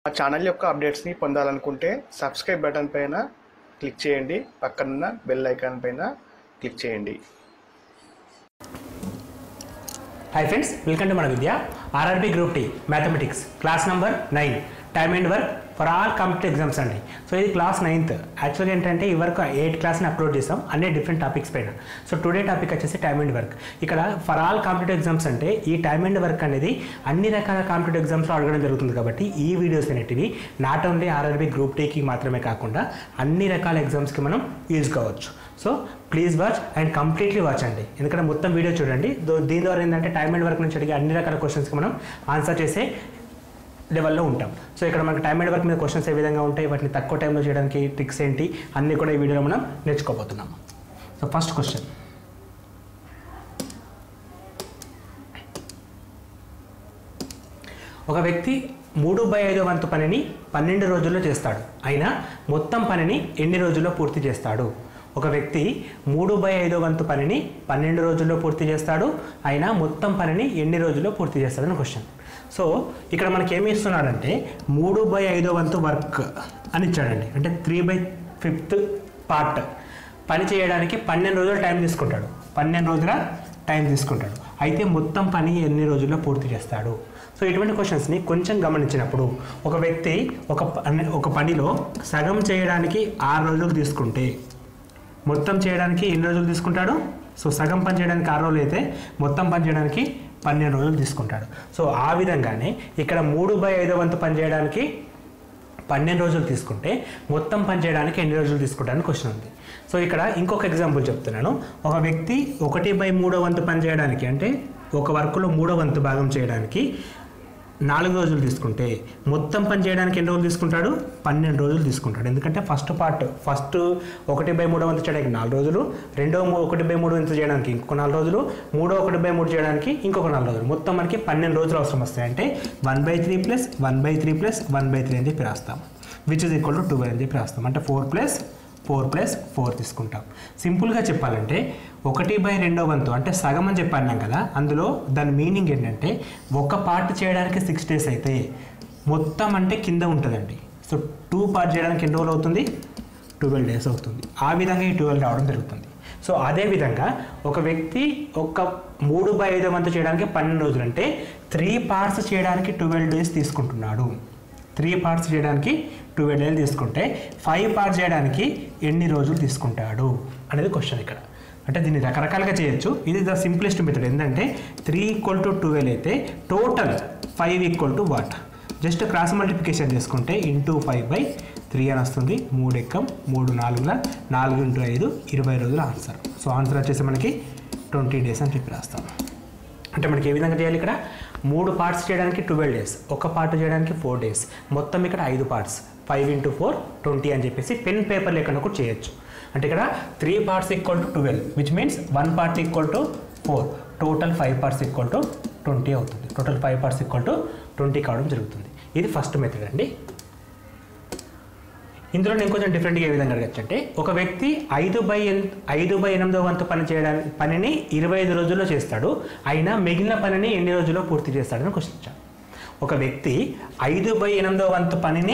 మా ఛానల్ యొక్క అప్డేట్స్ని పొందాలనుకుంటే సబ్స్క్రైబ్ బటన్ పైన క్లిక్ చేయండి పక్కనున్న బెల్ ఐకాన్ పైన క్లిక్ చేయండి హాయ్ ఫ్రెండ్స్ వెల్కమ్ టు మన Vidya RRB group D mathematics class number nine time and work for all competitive exams అండి సో ఇది క్లాస్ నైన్త్ యాక్చువల్గా ఏంటంటే ఈ వరకు ఎయిట్ క్లాస్ని అప్లోడ్ చేసాం అన్ని డిఫరెంట్ టాపిక్స్ పైన సో టుడే టాపిక్ వచ్చేసి టైమ్ అండ్ వర్క్ ఇక్కడ ఫర్ ఆల్ కాంపిటేటివ్ ఎగ్జామ్స్ అంటే ఈ టైమ్ అండ్ వర్క్ అనేది అన్ని రకాల కాంపిటేటివ్ ఎగ్జామ్స్లో అడగడం జరుగుతుంది కాబట్టి ఈ వీడియోస్ అనేటివి నాట్ ఓన్లీ ఆర్ఆర్బి గ్రూప్ టీకి మాత్రమే కాకుండా అన్ని రకాల ఎగ్జామ్స్కి మనం యూజ్ కావచ్చు so please watch and completely watch అండి ఎందుకంటే మొత్తం వీడియో చూడండి దో- దీని ద్వారా ఏంటంటే టైం అండ్ వర్క్ నుంచి అడిగే అన్ని రకాల క్వశ్చన్స్కి మనం ఆన్సర్ చేసే లెవెల్లో ఉంటాం సో ఇక్కడ మనకి టైం అండ్ వర్క్ మీద క్వశ్చన్స్ ఏ విధంగా ఉంటాయి వాటిని తక్కువ టైంలో చేయడానికి ట్రిక్స్ ఏంటి అన్నీ కూడా ఈ వీడియోలో మనం నేర్చుకోబోతున్నాం సో ఫస్ట్ క్వశ్చన్ ఒక వ్యక్తి మూడు బై ఐదో వంతు పనిని పన్నెండు రోజుల్లో చేస్తాడు అయినా మొత్తం పనిని ఎన్ని రోజుల్లో పూర్తి చేస్తాడు ఒక వ్యక్తి మూడు బై ఐదో వంతు పనిని పన్నెండు రోజుల్లో పూర్తి చేస్తాడు అయినా మొత్తం పనిని ఎన్ని రోజుల్లో పూర్తి చేస్తాడని క్వశ్చన్ సో ఇక్కడ మనకి ఏమి ఇస్తున్నాడంటే మూడు బై ఐదో వంతు వర్క్ అని ఇచ్చాడండి అంటే త్రీ బై ఫిఫ్త్ పార్ట్ పని చేయడానికి పన్నెండు రోజులు టైం తీసుకుంటాడు పన్నెండు రోజుల టైం తీసుకుంటాడు అయితే మొత్తం పని ఎన్ని రోజుల్లో పూర్తి చేస్తాడు సో ఇటువంటి క్వశ్చన్స్ని కొంచెం గమనించినప్పుడు ఒక వ్యక్తి ఒక పని ఒక పనిలో సగం చేయడానికి ఆరు రోజులు తీసుకుంటే మొత్తం చేయడానికి ఎన్ని రోజులు తీసుకుంటాడు సో సగం పని చేయడానికి ఆరు రోజులు అయితే మొత్తం పని చేయడానికి పన్నెండు రోజులు తీసుకుంటాడు సో ఆ విధంగానే ఇక్కడ మూడు బై ఐదో వంతు పని చేయడానికి పన్నెండు రోజులు తీసుకుంటే మొత్తం పని చేయడానికి ఎన్ని రోజులు తీసుకుంటారని క్వశ్చన్ ఉంది సో ఇక్కడ ఇంకొక ఎగ్జాంపుల్ చెప్తున్నాను ఒక వ్యక్తి ఒకటి బై మూడో వంతు పని చేయడానికి అంటే ఒక వర్క్లో మూడో వంతు భాగం చేయడానికి నాలుగు రోజులు తీసుకుంటే మొత్తం పని చేయడానికి ఎన్ని రోజులు తీసుకుంటాడు పన్నెండు రోజులు తీసుకుంటాడు ఎందుకంటే ఫస్ట్ పార్ట్ ఫస్ట్ ఒకటి బై మూడో వంతు చేయడానికి నాలుగు రోజులు రెండో మూ- ఒకటి బై మూడు వంతు చేయడానికి ఇంకొక నాలుగు రోజులు మూడో ఒకటి బై మూడు చేయడానికి ఇంకొక నాలుగు రోజులు మొత్తం మనకి పన్నెండు రోజులు అవసరం వస్తాయి అంటే one by three plus one by three plus one by three అని చెప్పి రాస్తాం which is equal to two అని చెప్పి రాస్తాం అంటే four plus four plus four తీసుకుంటాం సింపుల్గా చెప్పాలంటే ఒకటి బై రెండో వంతు అంటే సగం అని చెప్పన్నాం కదా అందులో దాని మీనింగ్ ఏంటంటే ఒక పార్ట్ చేయడానికి సిక్స్ డేస్ అయితే మొత్తం అంటే కింద ఉంటుందండి సో టూ పార్ట్ చేయడానికి ఎన్ని రోజులు అవుతుంది ట్వెల్వ్ డేస్ అవుతుంది ఆ విధంగా ఈ ట్వెల్వ్ రావడం జరుగుతుంది సో అదే విధంగా ఒక వ్యక్తి ఒక మూడు బై ఐదో వంతు చేయడానికి పన్నెండు రోజులు అంటే త్రీ పార్ట్స్ చేయడానికి ట్వెల్వ్ డేస్ తీసుకుంటున్నాడు త్రీ పార్ట్స్ చేయడానికి ట్వెల్వ్ డేస్ తీసుకుంటే ఫైవ్ పార్ట్స్ చేయడానికి ఎన్ని రోజులు తీసుకుంటాడు అనేది క్వశ్చన్ ఇక్కడ అంటే దీన్ని రకరకాలుగా చేయొచ్చు ఇది ద సింప్లెస్ట్ మెథడ్ ఏంటంటే త్రీ ఈక్వల్ టు ట్వెల్వ్ అయితే total five equal to what just cross multiplication చేసుకుంటే ఇంటూ ఫైవ్ బై త్రీ అని వస్తుంది మూడు ఎక్కం మూడు నాలుగుల నాలుగు ఇంటూ ఐదు ఇరవై రోజుల ఆన్సర్ సో ఆన్సర్ వచ్చేసి మనకి ట్వంటీ డేస్ అని చెప్పి రాస్తాం అంటే మనకి ఏ విధంగా చేయాలి ఇక్కడ మూడు పార్ట్స్ చేయడానికి ట్వెల్వ్ డేస్ ఒక పార్ట్ చేయడానికి ఫోర్ డేస్ మొత్తం ఇక్కడ ఐదు parts five into four twenty అని చెప్పేసి పెన్ పేపర్ లేకుండా కూడా చేయొచ్చు అంటే ఇక్కడ three parts equal to twelve which means one part equal to four total five parts equal to twenty అవుతుంది total five parts equal to twenty కావడం జరుగుతుంది ఇది ఫస్ట్ మెథడ్ అండి ఇందులో నేను కొంచెం డిఫరెంట్గా ఏ విధంగా అడగచ్చు అంటే ఒక వ్యక్తి ఐదు బై ఎన్ ఐదు బై ఎనిమిదో వంతు పని చేయడానికి పనిని ఇరవై ఐదు రోజుల్లో చేస్తాడు అయినా మిగిలిన పనిని ఎన్ని రోజుల్లో పూర్తి చేస్తాడని క్వశ్చన్ ఇచ్చాను ఒక వ్యక్తి ఐదు బై ఎనిమిదో వంతు పనిని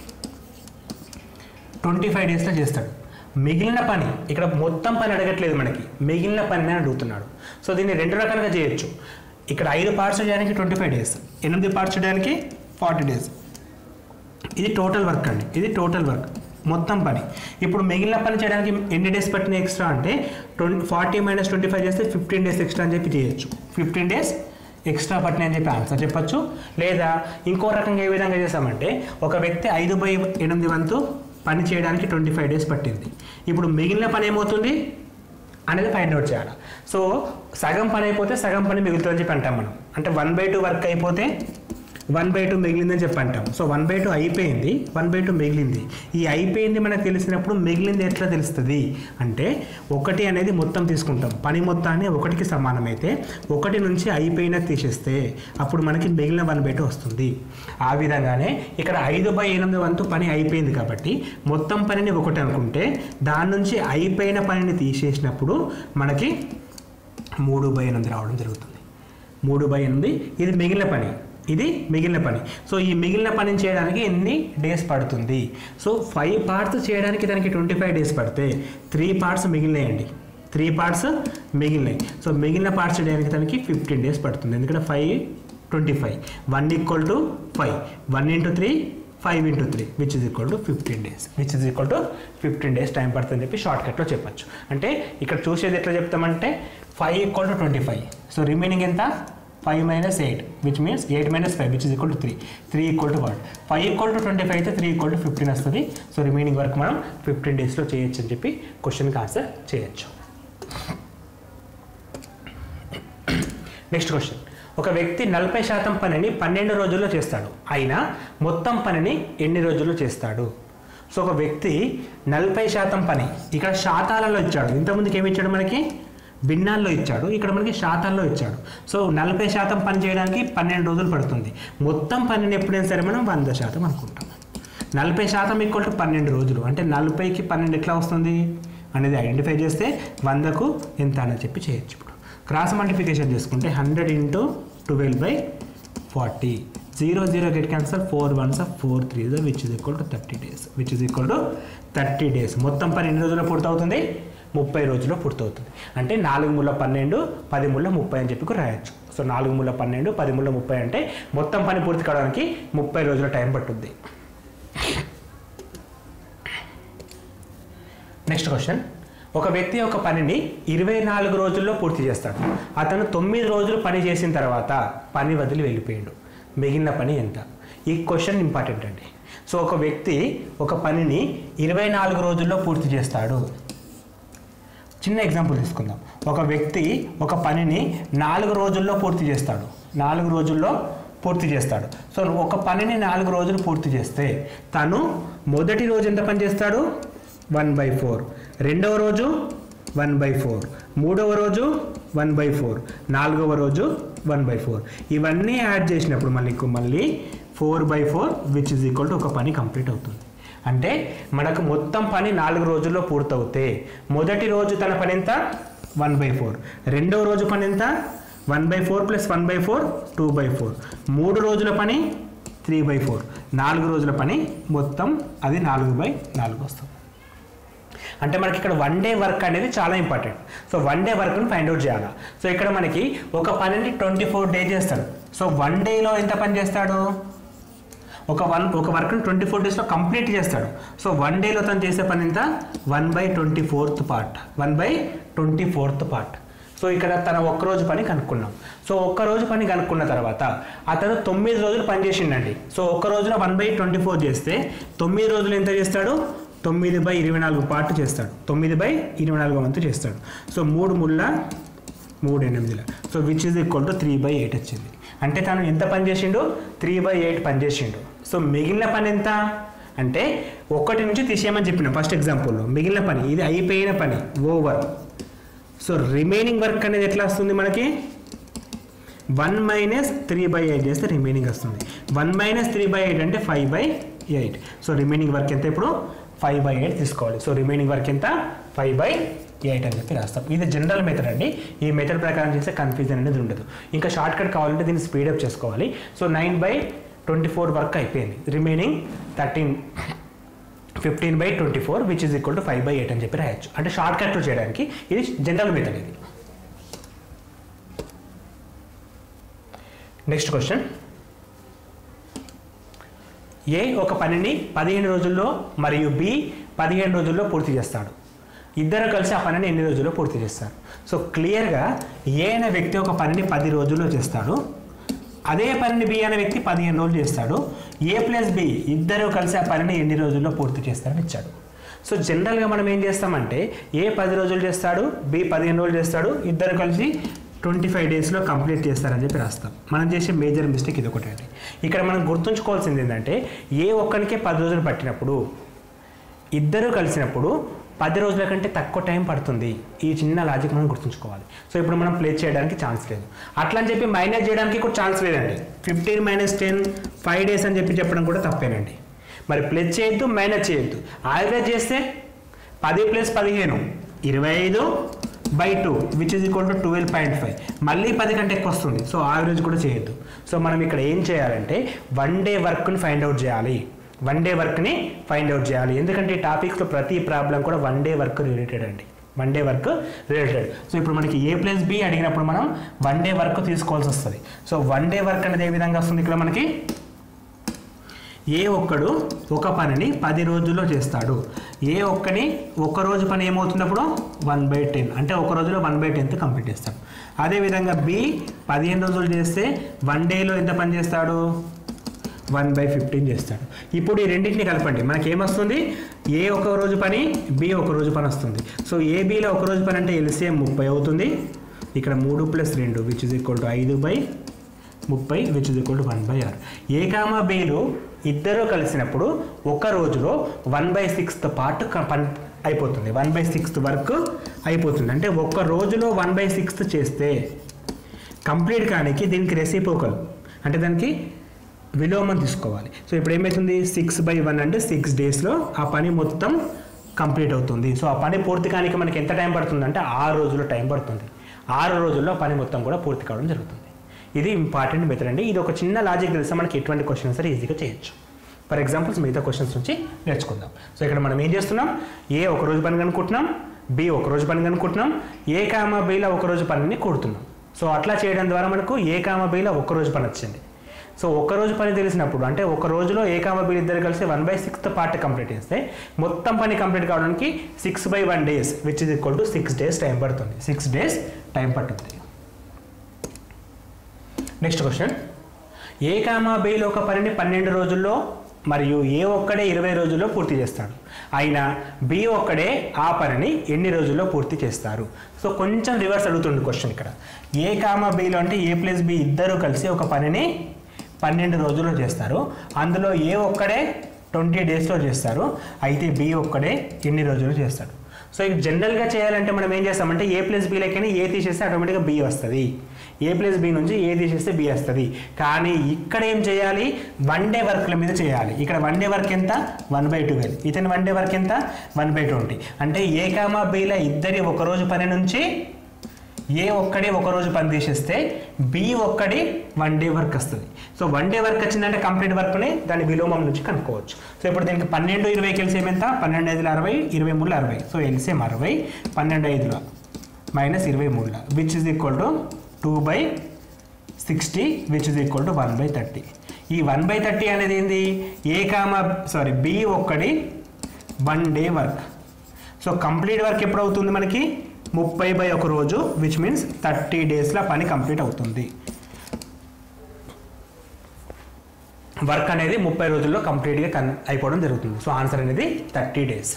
ట్వంటీ ఫైవ్ డేస్లో చేస్తాడు మిగిలిన పని ఇక్కడ మొత్తం పని అడగట్లేదు మనకి మిగిలిన పని అని అడుగుతున్నాడు సో దీన్ని రెండు రకాలుగా చేయొచ్చు ఇక్కడ ఐదు పార్ట్స్ చేయడానికి ట్వంటీ ఫైవ్ డేస్ ఎనిమిది పార్ట్స్ చేయడానికి ఫార్టీ డేస్ ఇది టోటల్ వర్క్ అండి ఇది టోటల్ వర్క్ మొత్తం పని ఇప్పుడు మిగిలిన పని చేయడానికి ఎన్ని డేస్ పట్టిన ఎక్స్ట్రా అంటే twenty forty minus twenty five చేస్తే ఫిఫ్టీన్ డేస్ ఎక్స్ట్రా అని చెప్పి చేయొచ్చు ఫిఫ్టీన్ డేస్ ఎక్స్ట్రా పట్టిన అని చెప్పి ఆన్సర్ చెప్పొచ్చు లేదా ఇంకో రకంగా ఏ విధంగా చేస్తామంటే ఒక వ్యక్తి ఐదు బై ఎనిమిది వంతు పని చేయడానికి ట్వంటీ ఫైవ్ డేస్ పట్టింది ఇప్పుడు మిగిలిన పని ఏమవుతుంది అనేది ఫైండ్ అవుట్ చేయాలి సో సగం పని అయిపోతే సగం పని మిగులుతుందని చెప్పి అంటాం మనం అంటే వన్ బై టూ వర్క్ అయిపోతే వన్ బై టూ మిగిలిందని చెప్పి అంటాం సో వన్ బై టూ అయిపోయింది వన్ బై టూ మిగిలింది ఈ అయిపోయింది మనకు తెలిసినప్పుడు మిగిలింది ఎట్లా తెలుస్తుంది అంటే ఒకటి అనేది మొత్తం తీసుకుంటాం పని మొత్తాన్ని ఒకటికి సమానమైతే ఒకటి నుంచి అయిపోయిన తీసేస్తే అప్పుడు మనకి మిగిలిన వన్ బై టూ వస్తుంది ఆ విధంగానే ఇక్కడ ఐదు బై ఎనిమిది వంతు పని అయిపోయింది కాబట్టి మొత్తం పనిని ఒకటి అనుకుంటే దాని నుంచి అయిపోయిన పనిని తీసేసినప్పుడు మనకి మూడు బై ఎనిమిది రావడం జరుగుతుంది మూడు బై ఎనిమిది ఇది మిగిలిన పని ఇది మిగిలిన పని సో ఈ మిగిలిన పనిని చేయడానికి ఎన్ని డేస్ పడుతుంది సో ఫైవ్ పార్ట్స్ చేయడానికి దానికి ట్వంటీ ఫైవ్ డేస్ పడితే త్రీ పార్ట్స్ మిగిలినాయండి త్రీ పార్ట్స్ మిగిలినాయి సో మిగిలిన పార్ట్స్ చేయడానికి దానికి ఫిఫ్టీన్ డేస్ పడుతుంది ఎందుకంటే five twenty five one equal to five one into three five into three which is equal to fifteen days which is equal to fifteen days time పడుతుందని చెప్పి short కట్లో చెప్పొచ్చు అంటే ఇక్కడ చూసేది ఎట్లా చెప్తామంటే five equal to twenty five so remaining ఎంత five minus eight which means eight minus five which is equal to three three equal to one five equal to twenty five అయితే త్రీ ఈక్వల్ టు ఫిఫ్టీన్ వస్తుంది so remaining work మనం fifteen డేస్లో చేయొచ్చు అని చెప్పి క్వశ్చన్కి answer చేయొచ్చు next question ఒక వ్యక్తి నలభై శాతం పనిని పన్నెండు రోజుల్లో చేస్తాడు అయినా మొత్తం పనిని ఎన్ని రోజుల్లో చేస్తాడు సో ఒక వ్యక్తి నలభై శాతం పని ఇక్కడ శాతాలలో ఇచ్చాడు ఇంతకుముందుకు ఏమి ఇచ్చాడు మనకి భిన్నాల్లో ఇచ్చాడు ఇక్కడ మనకి శాతాల్లో ఇచ్చాడు సో నలభై శాతం పని చేయడానికి పన్నెండు రోజులు పడుతుంది మొత్తం పనిని ఎప్పుడైనా సరే మనం వంద శాతం అనుకుంటాం నలభై శాతం ఈక్వల్ టు పన్నెండు రోజులు అంటే నలభైకి పన్నెండు ఎట్లా వస్తుంది అనేది ఐడెంటిఫై చేస్తే వందకు ఎంత అని చెప్పి చేయొచ్చు ఇప్పుడు క్రాస్ మల్టిఫికేషన్ చేసుకుంటే hundred into twelve by forty zero zero get cancer four ones four three which is equal to thirty days which is equal to thirty days మొత్తం పని ఎన్ని రోజుల్లో పూర్తవుతుంది ముప్పై రోజుల్లో పూర్తవుతుంది అంటే నాలుగు ముళ్ళ పన్నెండు పది ముళ్ళ ముప్పై అని చెప్పి కూడా రాయొచ్చు సో నాలుగు ముళ్ళ పన్నెండు పది ముళ్ళ ముప్పై అంటే మొత్తం పని పూర్తి కావడానికి ముప్పై రోజుల టైం పట్టుద్ది నెక్స్ట్ క్వశ్చన్ ఒక వ్యక్తి ఒక పనిని ఇరవై నాలుగు రోజుల్లో పూర్తి చేస్తాడు అతను తొమ్మిది రోజులు పని చేసిన తర్వాత పని వదిలి వెళ్ళిపోయాడు మిగిలిన పని ఎంత ఈ క్వశ్చన్ ఇంపార్టెంట్ అండి సో ఒక వ్యక్తి ఒక పనిని ఇరవై నాలుగు రోజుల్లో పూర్తి చేస్తాడు చిన్న ఎగ్జాంపుల్ తీసుకుందాం ఒక వ్యక్తి ఒక పనిని నాలుగు రోజుల్లో పూర్తి చేస్తాడు నాలుగు రోజుల్లో పూర్తి చేస్తాడు సో ఒక పనిని నాలుగు రోజులు పూర్తి చేస్తే తను మొదటి రోజు ఎంత పని చేస్తాడు వన్ బై ఫోర్ రెండవ రోజు వన్ బై ఫోర్ మూడవ రోజు వన్ బై ఫోర్ నాలుగవ రోజు వన్ బై ఫోర్ ఇవన్నీ యాడ్ చేసినప్పుడు మళ్ళీ మళ్ళీ four by four which is equal to ఒక పని కంప్లీట్ అవుతుంది అంటే మనకు మొత్తం పని నాలుగు రోజుల్లో పూర్తవుతే మొదటి రోజు తన పని ఎంత వన్ బై ఫోర్ రెండవ రోజు పని ఎంత one by four plus one by four two by four మూడు రోజుల పని త్రీ బై ఫోర్ నాలుగు రోజుల పని మొత్తం అది నాలుగు బై నాలుగు వస్తుంది అంటే మనకి ఇక్కడ వన్ డే వర్క్ అనేది చాలా ఇంపార్టెంట్ సో వన్ డే వర్క్ని ఫైండ్ అవుట్ చేయాలి సో ఇక్కడ మనకి ఒక పనిని ట్వంటీ ఫోర్ డే చేస్తాడు సో వన్ డేలో ఎంత పని చేస్తాడు ఒక వన్ ఒక వర్క్ని ట్వంటీ ఫోర్ డేస్లో కంప్లీట్ చేస్తాడు సో వన్ డేలో తను చేసే పని ఎంత one by twenty fourth part one by twenty fourth part so ఇక్కడ తన ఒక్కరోజు పని కనుక్కున్నాం సో ఒక్క రోజు పని కనుక్కున్న తర్వాత అతను తొమ్మిది రోజులు పని చేసిండండి సో ఒక్క రోజులో వన్ బై ట్వంటీ ఫోర్ చేస్తే తొమ్మిది రోజులు ఎంత చేస్తాడు తొమ్మిది బై ఇరవై నాలుగు పార్ట్ చేస్తాడు తొమ్మిది బై ఇరవై నాలుగు వంతు చేస్తాడు సో మూడు ముళ్ళ మూడు ఎనిమిదిల so which is equal to three by eight వచ్చింది అంటే తను ఎంత పని చేసిండు త్రీ బై ఎయిట్ పని చేసిండు సో మిగిలిన పని ఎంత అంటే ఒకటి నుంచి తీసేయమని చెప్పిన ఫస్ట్ ఎగ్జాంపుల్లో మిగిలిన పని ఇది అయిపోయిన పని ఓవర్ సో రిమైనింగ్ వర్క్ అనేది ఎట్లా వస్తుంది మనకి one minus three by eight చేస్తే రిమైనింగ్ వస్తుంది one minus three by eight అంటే five by eight so remaining work ఎంత ఇప్పుడు ఫైవ్ బై ఎయిట్ తీసుకోవాలి సో రిమైనింగ్ వర్క్ ఎంత ఫైవ్ బై ఎయిట్ అని చెప్పి రాస్తాం ఇది జనరల్ మెథడ్ అండి ఈ మెథడ్ ప్రకారం చేస్తే కన్ఫ్యూజన్ అనేది ఉండదు ఇంకా షార్ట్ కట్ కావాలంటే దీన్ని స్పీడప్ చేసుకోవాలి so nine by twenty four work అయిపోయింది remaining thirteen fifteen by twenty four which is equal to five by eight అని చెప్పి రాయొచ్చు అంటే షార్ట్ కట్లో చేయడానికి ఇది జనరల్ మెథడ్ ఇది నెక్స్ట్ క్వశ్చన్ ఏ ఒక పనిని పదిహేను రోజుల్లో మరియు బి పదిహేను రోజుల్లో పూర్తి చేస్తాడు ఇద్దరు కలిసి ఆ పనిని ఎన్ని రోజుల్లో పూర్తి చేస్తారు సో క్లియర్గా ఏ అనే వ్యక్తి ఒక పనిని పది రోజుల్లో చేస్తాడు అదే పనిని బి అనే వ్యక్తి పదిహేను రోజులు చేస్తాడు ఏ ప్లస్ బి ఇద్దరు కలిసి ఆ పనిని ఎన్ని రోజుల్లో పూర్తి చేస్తారని ఇచ్చాడు సో జనరల్గా మనం ఏం చేస్తామంటే ఏ పది రోజులు చేస్తాడు బి పదిహేను రోజులు చేస్తాడు ఇద్దరు కలిసి ట్వంటీ ఫైవ్ డేస్లో కంప్లీట్ చేస్తారని చెప్పి రాస్తాం మనం చేసే మేజర్ మిస్టేక్ ఇది ఒకటి అండి ఇక్కడ మనం గుర్తుంచుకోవాల్సింది ఏంటంటే ఏ ఒక్కరికే పది రోజులు పట్టినప్పుడు ఇద్దరు కలిసినప్పుడు పది రోజుల కంటే తక్కువ టైం పడుతుంది ఈ చిన్న లాజిక్ మనం గుర్తుంచుకోవాలి సో ఇప్పుడు మనం ప్లే చేయడానికి ఛాన్స్ లేదు అట్లా అని చెప్పి మైనస్ చేయడానికి కూడా ఛాన్స్ లేదండి fifteen minus ten five days అని చెప్పి చెప్పడం కూడా తప్పేనండి మరి ప్లస్ చేయొద్దు మైనస్ చేయొద్దు యావరేజ్ చేస్తే పది ప్లస్ పదిహేను ఇరవై ఐదు by two which is equal to twelve point five మళ్ళీ పది కంటే ఎక్కువ వస్తుంది సో యావరేజ్ కూడా చేయొద్దు సో మనం ఇక్కడ ఏం చేయాలంటే వన్ డే వర్క్ని ఫైండ్ అవుట్ చేయాలి వన్ డే వర్క్ని ఫైండ్ అవుట్ చేయాలి ఎందుకంటే ఈ టాపిక్స్లో ప్రతి ప్రాబ్లం కూడా వన్ డే వర్క్ రిలేటెడ్ అండి one day work related so ఇప్పుడు మనకి ఏ ప్లస్ బి అడిగినప్పుడు మనం వన్ డే వర్క్ తీసుకోవాల్సి వస్తుంది సో వన్ డే వర్క్ అనేది ఏ విధంగా వస్తుంది ఇక్కడ మనకి ఏ ఒక్కడు ఒక పనిని పది రోజుల్లో చేస్తాడు ఏ ఒక్కని ఒక రోజు పని ఏమవుతున్నప్పుడు వన్ బై టెన్ అంటే ఒక రోజులో వన్ బై టెన్త్ కంప్లీట్ చేస్తాడు అదేవిధంగా బి పదిహేను రోజులు చేస్తే వన్ డేలో ఎంత పని చేస్తాడు వన్ బై ఫిఫ్టీన్ చేస్తాడు ఇప్పుడు ఈ రెండింటిని కలపండి మనకి ఏమొస్తుంది ఏ ఒక రోజు పని బి ఒక రోజు పని వస్తుంది సో ఏ బిలో ఒక రోజు పని అంటే ఎల్సిఎం ముప్పై అవుతుంది ఇక్కడ మూడు ప్లస్ రెండు విచ్ ఇస్ ఈక్వల్ టు ఐదు బై ముప్పై which is equal to one by or A comma బిలు ఇద్దరు కలిసినప్పుడు ఒక రోజులో వన్ బై సిక్స్త్ పార్ట్ పని అయిపోతుంది వన్ బై సిక్స్త్ వర్క్ అయిపోతుంది అంటే ఒక్క రోజులో వన్ బై సిక్స్త్ చేస్తే కంప్లీట్ కానికి దీనికి రెసిపోకల్ అంటే దానికి విలోమం తీసుకోవాలి సో ఇప్పుడు ఏమవుతుంది సిక్స్ బై వన్ అంటే సిక్స్ డేస్లో ఆ పని మొత్తం కంప్లీట్ అవుతుంది సో ఆ పని పూర్తి కానికి మనకి ఎంత టైం పడుతుంది అంటే ఆరు రోజుల టైం పడుతుంది ఆరు రోజుల్లో పని మొత్తం కూడా పూర్తి కావడం జరుగుతుంది ఇది ఇంపార్టెంట్ మెథడ్ అండి ఇది ఒక చిన్న లాజిక్ తెలిస్తే మనకి ఎటువంటి క్వశ్చన్ సరే ఈజీగా చేయొచ్చు ఫర్ ఎగ్జాంపుల్స్ మిగతా క్వశ్చన్స్ నుంచి నేర్చుకుందాం సో ఇక్కడ మనం ఏం చేస్తున్నాం ఏ ఒక రోజు పని కనుక్కుంటున్నాం బి ఒక రోజు పని కనుక్కుంటున్నాం ఏ కామ బిలో ఒక రోజు పనిని కూడుతున్నాం సో అట్లా చేయడం ద్వారా మనకు ఏ కామ బిలో ఒక రోజు పని వచ్చింది సో ఒక రోజు పని తెలిసినప్పుడు అంటే ఒక రోజులో ఏ కామ బిల్ ఇద్దరు కలిసి one by sixth part complete చేస్తే మొత్తం పని కంప్లీట్ కావడానికి six by one days which is equal to six days time పడుతుంది సిక్స్ డేస్ టైం పడుతుంది నెక్స్ట్ క్వశ్చన్ ఏ కామా బేలో ఒక పనిని పన్నెండు రోజుల్లో మరియు ఏ ఒక్కడే ఇరవై రోజుల్లో పూర్తి చేస్తాడు అయినా బి ఒక్కడే ఆ పనిని ఎన్ని రోజుల్లో పూర్తి చేస్తారు సో కొంచెం రివర్స్ అడుగుతుంది క్వశ్చన్ ఇక్కడ ఏ కామా బిలో అంటే ఏ ప్లస్ బి ఇద్దరు కలిసి ఒక పనిని పన్నెండు రోజుల్లో చేస్తారు అందులో ఏ ఒక్కడే ట్వంటీ డేస్లో చేస్తారు అయితే బి ఒక్కడే ఎన్ని రోజుల్లో చేస్తాడు సో ఇది జనరల్గా చేయాలంటే మనం ఏం చేస్తామంటే ఏ ప్లస్ బి లెక్కని ఏ తీసేస్తే ఆటోమేటిక్గా బి వస్తుంది ఏ ప్లస్ బి నుంచి ఏ తీసేస్తే బి వస్తుంది కానీ ఇక్కడ ఏం చేయాలి వన్ డే వర్క్ల మీద చేయాలి ఇక్కడ వన్ డే వర్క్ ఎంత వన్ బై ట్వెల్వ్ ఇతని వన్ డే వర్క్ ఎంత వన్ బై ట్వంటీ అంటే ఏ కామా బిల ఇద్దరి ఒక రోజు పని నుంచి ఏ ఒక్కడే ఒక రోజు పని తీసేస్తే బి ఒక్కడి వన్ డే వర్క్ వస్తుంది సో వన్ డే వర్క్ వచ్చిందంటే కంప్లీట్ వర్క్ని దాని విలోమం నుంచి కనుక్కోవచ్చు సో ఇప్పుడు దీనికి పన్నెండు ఇరవై ఎల్సిఎం ఎంత పన్నెండు ఐదుల అరవై ఇరవై మూడుల అరవై సో ఎల్సిఎం అరవై పన్నెండు ఐదుల మైనస్ ఇరవై మూడుల which is equal to two by sixty which is equal to one by thirty ఈ వన్ బై థర్టీ అనేది ఏంది ఏ కామా సారీ బి ఒక్కడి one day work so complete work ఎప్పుడు అవుతుంది మనకి ముప్పై బై ఒక రోజు విచ్ మీన్స్ థర్టీ డేస్లో పని కంప్లీట్ అవుతుంది వర్క్ అనేది ముప్పై రోజుల్లో కంప్లీట్గా కన్ అయిపోవడం జరుగుతుంది సో ఆన్సర్ అనేది థర్టీ డేస్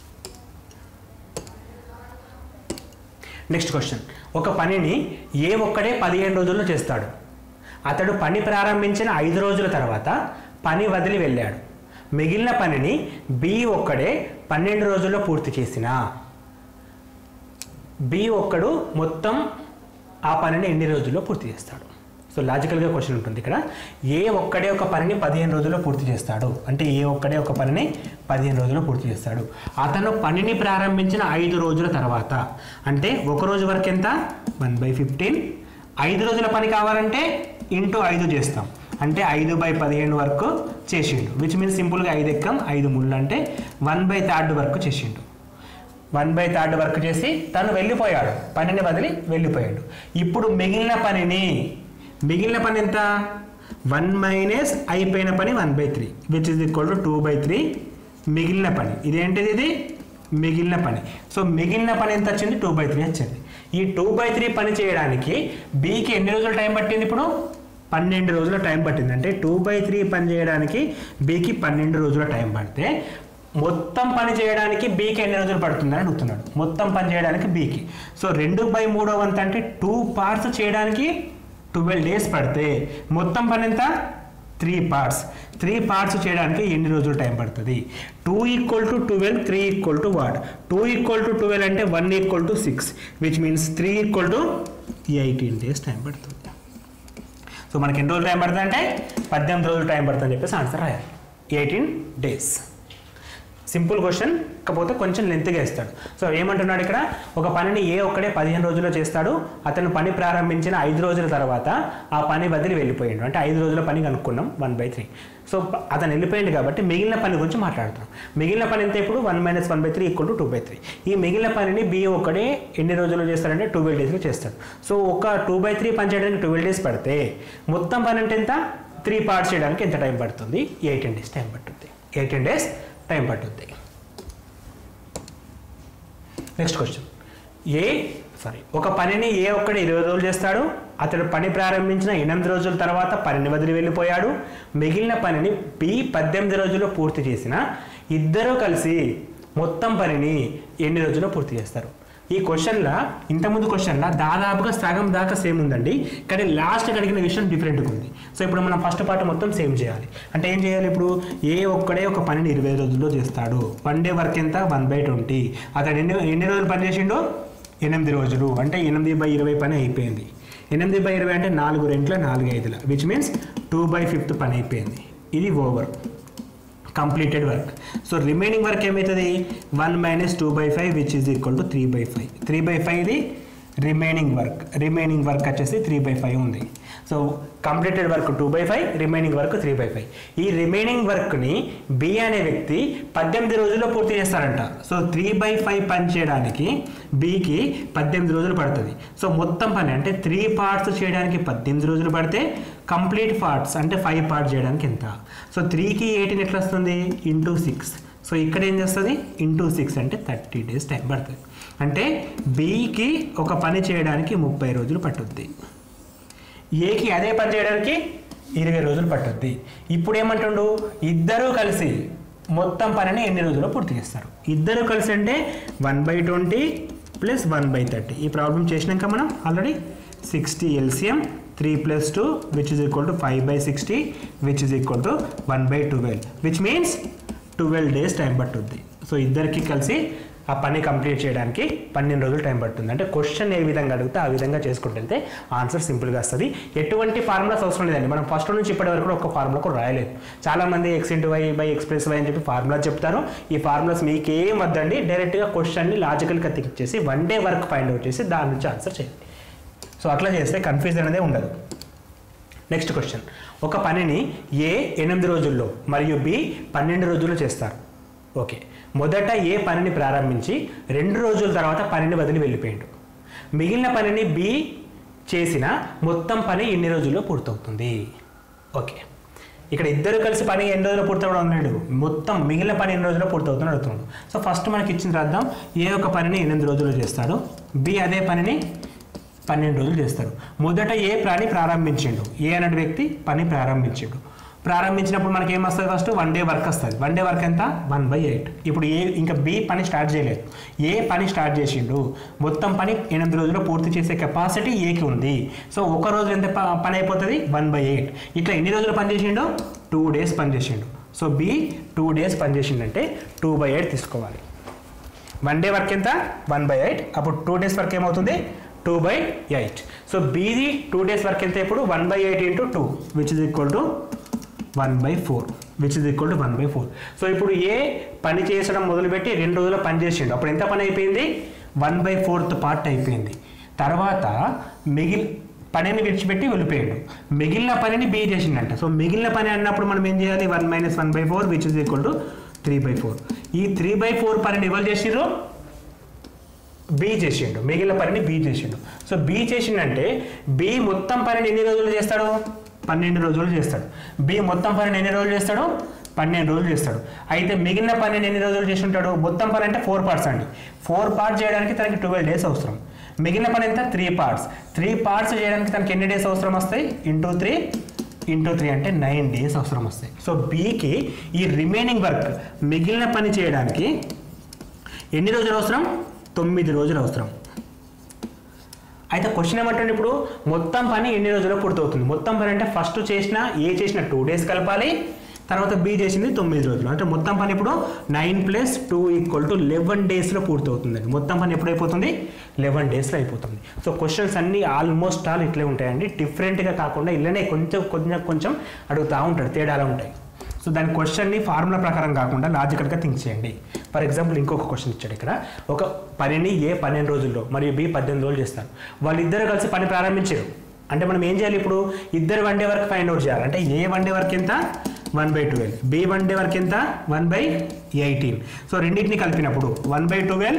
నెక్స్ట్ క్వశ్చన్ ఒక పనిని ఏ ఒక్కడే పదిహేను రోజుల్లో చేస్తాడు అతడు పని ప్రారంభించిన ఐదు రోజుల తర్వాత పని వదిలి వెళ్ళాడు మిగిలిన పనిని బి ఒక్కడే పన్నెండు రోజుల్లో పూర్తి చేసిన బి ఒక్కడు మొత్తం ఆ పనిని ఎన్ని రోజుల్లో పూర్తి చేస్తాడు సో లాజికల్గా క్వశ్చన్ ఉంటుంది ఇక్కడ ఏ ఒక్కడే ఒక పనిని పదిహేను రోజుల్లో పూర్తి చేస్తాడు అంటే ఏ ఒక్కడే ఒక పనిని పదిహేను రోజుల్లో పూర్తి చేస్తాడు అతను పనిని ప్రారంభించిన ఐదు రోజుల తర్వాత అంటే ఒక రోజు వరకు ఎంత వన్ బై ఫిఫ్టీన్ ఐదు రోజుల పని కావాలంటే ఇంటూ ఐదు చేస్తాం అంటే ఐదు బై పదిహేను వరకు చేసిండు విచ్ మీన్స్ సింపుల్గా ఐదు ఎక్కం ఐదు ముళ్ళు అంటే వన్ బై థర్డ్ వరకు చేసిండు వన్ బై థర్డ్ వర్క్ చేసి తను వెళ్ళిపోయాడు పనిని వదిలి వెళ్ళిపోయాడు ఇప్పుడు మిగిలిన పనిని మిగిలిన పని ఎంత వన్ మైనస్ అయిపోయిన పని one by three which is equal to two by three మిగిలిన పని ఇదేంటిది ఇది మిగిలిన పని సో మిగిలిన పని ఎంత వచ్చింది టూ బై త్రీ వచ్చింది ఈ టూ బై త్రీ పని చేయడానికి బీకి ఎన్ని రోజులు టైం పట్టింది ఇప్పుడు పన్నెండు రోజుల టైం పట్టింది అంటే టూ బై త్రీ పని చేయడానికి బీకి పన్నెండు రోజుల టైం పడితే మొత్తం పని చేయడానికి బీకి ఎన్ని రోజులు పడుతుందని అడుగుతున్నాడు మొత్తం పని చేయడానికి బీకి సో రెండు బై మూడో వంతు అంటే టూ పార్ట్స్ చేయడానికి ట్వెల్వ్ డేస్ పడితే మొత్తం పని ఎంత త్రీ పార్ట్స్ త్రీ పార్ట్స్ చేయడానికి ఎన్ని రోజులు టైం పడుతుంది two equal to twelve three equal to what two equal to twelve అంటే one equal to six which means three equal to eighteen days time పడుతుంది సో మనకి ఎన్ని రోజులు టైం పడుతుంది అంటే పద్దెనిమిది రోజులు టైం పడుతుంది అని చెప్పేసి ఆన్సర్ రాయాలి ఎయిటీన్ డేస్ సింపుల్ క్వశ్చన్ కాకపోతే కొంచెం లెంత్గా ఇస్తాడు సో ఏమంటున్నాడు ఇక్కడ ఒక పనిని ఏ ఒక్కడే పదిహేను రోజుల్లో చేస్తాడు అతను పని ప్రారంభించిన ఐదు రోజుల తర్వాత ఆ పని వదిలి వెళ్ళిపోయాడు అంటే ఐదు రోజుల పని కనుక్కున్నాం వన్ బై త్రీ సో ప- అతను వెళ్ళిపోయింది కాబట్టి మిగిలిన పని గురించి మాట్లాడుతున్నాం మిగిలిన పని ఎంత ఇప్పుడు one minus one by three equal to two by three ఈ మిగిలిన పనిని బి ఒక్కడే ఎన్ని రోజుల్లో చేస్తాడంటే ట్వెల్వ్ డేస్లో చేస్తాడు సో ఒక టూ బై త్రీ పని చేయడానికి ట్వెల్వ్ డేస్ పడితే మొత్తం పని అంటే ఎంత త్రీ పార్ట్స్ చేయడానికి ఎంత టైం పడుతుంది ఎయిటీన్ డేస్ టైం పడుతుంది ఎయిటీన్ డేస్ టైం పట్టుద్ది నెక్స్ట్ క్వశ్చన్ ఏ సారీ ఒక పనిని ఏ ఒక్కడు ఇరవై రోజులు చేస్తాడు అతడు పని ప్రారంభించిన ఎనిమిది రోజుల తర్వాత పనిని వదిలి వెళ్ళిపోయాడు మిగిలిన పనిని బి పద్దెనిమిది రోజుల్లో పూర్తి చేసిన ఇద్దరూ కలిసి మొత్తం పనిని ఎన్ని రోజుల్లో పూర్తి చేస్తారు ఈ క్వశ్చన్లో ఇంతకుముందు క్వశ్చన్లో దాదాపుగా సగం దాకా సేమ్ ఉందండి కానీ లాస్ట్ అడిగిన విషయం డిఫరెంట్గా ఉంది సో ఇప్పుడు మనం ఫస్ట్ పార్ట్ మొత్తం సేమ్ చేయాలి అంటే ఏం చేయాలి ఇప్పుడు ఏ ఒక్కడే ఒక పనిని ఇరవై రోజుల్లో చేస్తాడు వన్ డే వర్క్ ఎంత వన్ బై ట్వంటీ అతడు ఎన్ని ఎన్ని రోజులు పని చేసిండో ఎనిమిది రోజులు అంటే ఎనిమిది బై ఇరవై పని అయిపోయింది ఎనిమిది బై ఇరవై అంటే నాలుగు రెంట్ల నాలుగు ఐదుల which means two by fifth పని అయిపోయింది ఇది over completed work so remaining work ఏమవుతుంది one minus two by five which is equal to three by five three by five ఇది రిమైనింగ్ వర్క్ రిమైనింగ్ వర్క్ వచ్చేసి త్రీ బై ఫైవ్ ఉంది so completed work two by five remaining work three by five ఈ remaining వర్క్ని B అనే వ్యక్తి పద్దెనిమిది రోజుల్లో పూర్తి చేస్తారంట సో త్రీ బై ఫైవ్ పని చేయడానికి బికి పద్దెనిమిది రోజులు పడుతుంది సో మొత్తం పని అంటే త్రీ పార్ట్స్ చేయడానికి పద్దెనిమిది రోజులు పడితే కంప్లీట్ పార్ట్స్ అంటే ఫైవ్ పార్ట్స్ చేయడానికి ఎంత సో త్రీకి ఎయిటీన్ ఎట్లా వస్తుంది ఇంటూ సిక్స్ సో ఇక్కడ ఏం చేస్తుంది ఇంటూ సిక్స్ అంటే థర్టీ డేస్ టైం పడుతుంది అంటే బికి ఒక పని చేయడానికి ముప్పై రోజులు పట్టుద్ది ఏకి అదే పని చేయడానికి ఇరవై రోజులు పట్టుద్ది ఇప్పుడు ఏమంటుండు ఇద్దరూ కలిసి మొత్తం పనిని ఎన్ని రోజుల్లో పూర్తి చేస్తారు ఇద్దరు కలిసి అంటే one by twenty plus one by thirty ఈ ప్రాబ్లం చేసినాక మనం already sixty LCM three plus two which is equal to five by sixty which is equal to one by twelve which means twelve days time పట్టుద్ది so ఇద్దరికి కలిసి ఆ పని complete చేయడానికి పన్నెండు రోజులు టైం పడుతుంది అంటే క్వశ్చన్ ఏ విధంగా అడిగితే ఆ విధంగా చేసుకుంటూ వెళ్తే ఆన్సర్ సింపుల్గా వస్తుంది ఎటువంటి ఫార్ములాస్ అవసరం లేదండి మనం ఫస్ట్ నుంచి ఇప్పటి వరకు కూడా ఒక ఫార్ములా కూడా రాయలేదు చాలా మంది X into Y by X plus Y అని చెప్పి ఫార్ములా చెప్తారు ఈ ఫార్ములాస్ మీకేం వద్దండి డైరెక్ట్గా క్వశ్చన్ని లాజికల్గా థింక్ చేసి one day work find out చేసి దాని నుంచి ఆన్సర్ చేయండి సో అట్లా చేస్తే కన్ఫ్యూజన్ అనేది ఉండదు నెక్స్ట్ క్వశ్చన్ ఒక పనిని ఏ ఎనిమిది రోజుల్లో మరియు బి పన్నెండు రోజుల్లో చేస్తారు ఓకే మొదట ఏ పనిని ప్రారంభించి రెండు రోజుల తర్వాత పనిని వదిలి వెళ్ళిపోయాడు మిగిలిన పనిని బి చేసిన మొత్తం పని ఎన్ని రోజుల్లో పూర్తవుతుంది ఓకే ఇక్కడ ఇద్దరు కలిసి పని ఎన్ని రోజుల్లో పూర్తవడం అన్నాడు మొత్తం మిగిలిన పని ఎన్ని రోజుల్లో పూర్తవుతుందని అడుగుతున్నాడు సో ఫస్ట్ మనకి ఇచ్చిన రాద్దాం ఏ ఒక పనిని ఎనిమిది రోజుల్లో చేస్తాడు బి అదే పనిని పన్నెండు రోజులు చేస్తారు మొదట ఏ ప్రాణి ప్రారంభించిండు ఏ అనే వ్యక్తి పని ప్రారంభించిండు ప్రారంభించినప్పుడు మనకి ఏం వస్తుంది ఫస్ట్ వన్ డే వర్క్ వస్తుంది వన్ డే వర్క్ ఎంత వన్ బై ఎయిట్ ఇప్పుడు ఏ ఇంకా బి పని స్టార్ట్ చేయలేదు ఏ పని స్టార్ట్ చేసిండు మొత్తం పని ఎనిమిది రోజుల్లో పూర్తి చేసే కెపాసిటీ ఏకి ఉంది సో ఒక రోజు ఎంత ప- పని అయిపోతుంది వన్ బై ఎయిట్ ఇట్లా ఎన్ని రోజులు పని చేసిండు టూ డేస్ పని చేసిండు సో బి టూ డేస్ పని చేసిండంటే టూ బై ఎయిట్ తీసుకోవాలి వన్ డే వర్క్ ఎంత వన్ బై ఎయిట్ అప్పుడు టూ డేస్ వర్క్ ఏమవుతుంది టూ బై ఎయిట్ సో బీది టూ డేస్ వర్క్ ఎంత ఇప్పుడు one by eight into two which is equal to one by four which is equal to one by four so ఇప్పుడు A పని చేసడం మొదలుపెట్టి రెండు రోజులు పని చేసిండు అప్పుడు ఎంత పని అయిపోయింది వన్ బై ఫోర్త్ పార్ట్ అయిపోయింది తర్వాత మిగిలి పనిని విడిచిపెట్టి వెళ్ళిపోయాడు మిగిలిన పనిని బి చేసిండంట సో మిగిలిన పని అన్నప్పుడు మనం ఏం చేయాలి one minus one by four which is equal to three by four ఈ త్రీ బై ఫోర్ పనిని ఎవరు చేసిర్రు బి చేసిండు మిగిలిన పనిని బి చేసిండు సో బి చేసిండంటే బి మొత్తం పనిని ఎన్ని రోజులు చేస్తాడు పన్నెండు రోజులు చేస్తాడు బి మొత్తం పనిని ఎన్ని రోజులు చేస్తాడు పన్నెండు రోజులు చేస్తాడు అయితే మిగిలిన పనిని ఎన్ని రోజులు చేసి ఉంటాడు మొత్తం పని అంటే ఫోర్ పార్ట్స్ అండి ఫోర్ పార్ట్స్ చేయడానికి తనకి ట్వెల్వ్ డేస్ అవసరం మిగిలిన పని ఎంత త్రీ పార్ట్స్ త్రీ పార్ట్స్ చేయడానికి తనకి ఎన్ని డేస్ అవసరం వస్తాయి ఇంటూ త్రీ ఇంటూ త్రీ అంటే నైన్ డేస్ అవసరం వస్తాయి సో బీకి ఈ రిమైనింగ్ వర్క్ మిగిలిన పని చేయడానికి ఎన్ని రోజులు అవసరం తొమ్మిది రోజులు అవసరం అయితే క్వశ్చన్ ఏమంటే ఇప్పుడు మొత్తం పని ఎన్ని రోజుల్లో పూర్తవుతుంది మొత్తం పని అంటే ఫస్ట్ చేసిన ఏ చేసిన టూ డేస్ కలపాలి తర్వాత బి చేసింది తొమ్మిది రోజులు అంటే మొత్తం పని ఇప్పుడు nine plus two equal to eleven డేస్లో పూర్తవుతుందండి మొత్తం పని ఎప్పుడు అయిపోతుంది లెవెన్ డేస్లో అయిపోతుంది సో క్వశ్చన్స్ అన్నీ ఆల్మోస్ట్ ఆల్ ఇట్లే ఉంటాయండి డిఫరెంట్గా కాకుండా ఇళ్ళనే కొంచెం కొంచెం కొంచెం అడుగుతూ ఉంటాడు తేడాలు ఉంటాయి సో దాని క్వశ్చన్ని ఫార్ములా ప్రకారం కాకుండా లాజికల్గా థింక్ చేయండి ఫర్ ఎగ్జాంపుల్ ఇంకొక క్వశ్చన్ ఇచ్చాడు ఇక్కడ ఒక పనిని ఏ పన్నెండు రోజుల్లో మరియు బి పద్దెనిమిది రోజులు చేస్తారు వాళ్ళిద్దరు కలిసి పని ప్రారంభించారు అంటే మనం ఏం చేయాలి ఇప్పుడు ఇద్దరు వన్ డే వరకు ఫైండ్ అవుట్ చేయాలి అంటే ఏ వన్ డే వరకు ఎంత one by twelve B one day వరకు ఎంత వన్ బై ఎయిటీన్ సో రెండింటిని కలిపినప్పుడు one by twelve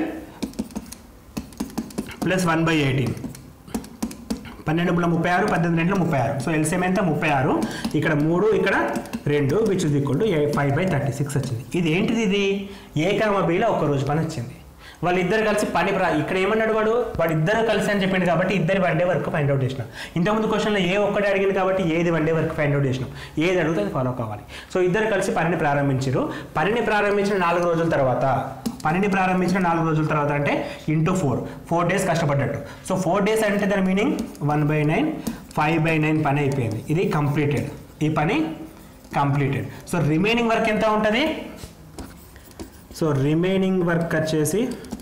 plus one by eighteen పన్నెండు మూడు ముప్పై ఆరు పద్దెనిమిది రెండు ముప్పై ఆరు సో ఎల్సిఎం ఎంత ముప్పై ఆరు ఇక్కడ మూడు ఇక్కడ రెండు which is equal to five by thirty six వచ్చింది ఇది ఏంటిది ఇది ఏ కామ బీలో ఒక రోజు పని వచ్చింది వాళ్ళిద్దరు కలిసి పని ప్రా ఇక్కడ ఏమన్నాడు వాడు వాడు ఇద్దరు కలిసి అని చెప్పిండు కాబట్టి ఇద్దరు వన్ డే వరకు ఫైండ్ అవుట్ చేసినాం ఇంతకుముందు క్వశ్చన్లో ఏ ఒక్కటి అడిగింది కాబట్టి ఏది వన్ డే వరకు ఫైండ్ అవుట్ చేసినాం ఏది అడిగితే అది ఫాలో కావాలి సో ఇద్దరు కలిసి పనిని ప్రారంభించారు పనిని ప్రారంభించిన నాలుగు రోజుల తర్వాత పనిని ప్రారంభించిన నాలుగు రోజుల తర్వాత అంటే ఇంటూ ఫోర్ ఫోర్ డేస్ కష్టపడ్డట్టు సో ఫోర్ డేస్ అంటే దాని meaning one by nine five by nine పని అయిపోయింది ఇది కంప్లీటెడ్ ఈ పని కంప్లీటెడ్ సో రిమైనింగ్ వర్క్ ఎంత ఉంటుంది సో రిమైనింగ్ వర్క్ వచ్చేసి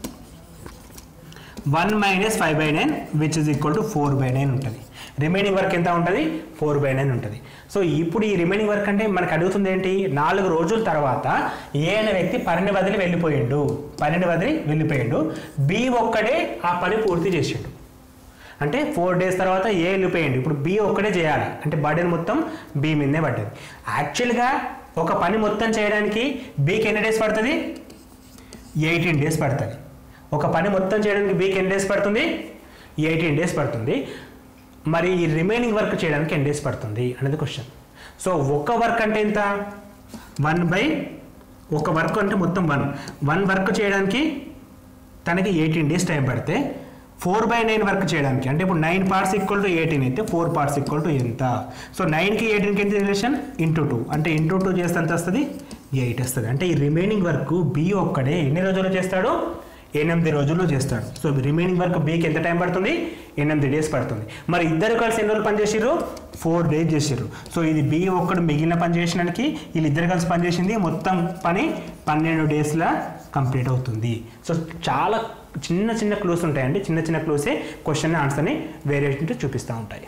one minus five by nine which is equal to four by nine ఉంటుంది రిమైనింగ్ వర్క్ ఎంత ఉంటుంది ఫోర్ బై నైన్ ఉంటుంది సో ఇప్పుడు ఈ రిమైనింగ్ వర్క్ అంటే మనకు అడుగుతుంది ఏంటి నాలుగు రోజుల తర్వాత ఏ అనే వ్యక్తి పనిని వదిలి వెళ్ళిపోయిండు పనిని వదిలి వెళ్ళిపోయిండు బి ఒక్కడే ఆ పని పూర్తి చేసిండు అంటే ఫోర్ డేస్ తర్వాత ఏ వెళ్ళిపోయింది ఇప్పుడు బి ఒక్కడే చేయాలి అంటే బర్డెన్ మొత్తం బి మీదనే పడ్డది యాక్చువల్గా ఒక పని మొత్తం చేయడానికి బీకి ఎన్ని డేస్ పడుతుంది ఎయిటీన్ డేస్ పడుతుంది ఒక పని మొత్తం చేయడానికి బీకి ఎన్ని డేస్ పడుతుంది ఎయిటీన్ డేస్ పడుతుంది మరి ఈ రిమైనింగ్ వర్క్ చేయడానికి ఎన్ని డేస్ పడుతుంది అనేది క్వశ్చన్ సో ఒక వర్క్ అంటే ఎంత వన్ బై ఒక వర్క్ అంటే మొత్తం వన్ వన్ వర్క్ చేయడానికి తనకి ఎయిటీన్ డేస్ టైం పడితే ఫోర్ బై నైన్ వర్క్ చేయడానికి అంటే ఇప్పుడు nine parts equal to eighteen అయితే ఫోర్ పార్ట్స్ ఈక్వల్ టు ఎంత సో నైన్కి ఎయిటీన్కి ఎంత రిలేషన్ ఇంటూ టూ అంటే ఇంటూ టూ చేస్తే ఎంత వస్తుంది ఎయిట్ వస్తుంది అంటే ఈ రిమైనింగ్ వర్క్ బి ఒక్కడే ఎన్ని రోజుల్లో చేస్తాడు ఎనిమిది రోజుల్లో చేస్తాడు సో రిమైనింగ్ వర్క్ బీకి ఎంత టైం పడుతుంది ఎనిమిది డేస్ పడుతుంది మరి ఇద్దరు కలిసి ఎన్ని రోజులు పని చేసిర్రు ఫోర్ డేస్ చేసిర్రు సో ఇది బి ఒక్కడు మిగిలిన పని చేసినానికి వీళ్ళిద్దరు కలిసి పని చేసింది మొత్తం పని పన్నెండు డేస్లో కంప్లీట్ అవుతుంది సో చాలా చిన్న చిన్న క్లూస్ ఉంటాయండి చిన్న చిన్న క్లూసే క్వశ్చన్ ఆన్సర్ని వేరియేషన్ చూపిస్తూ ఉంటాయి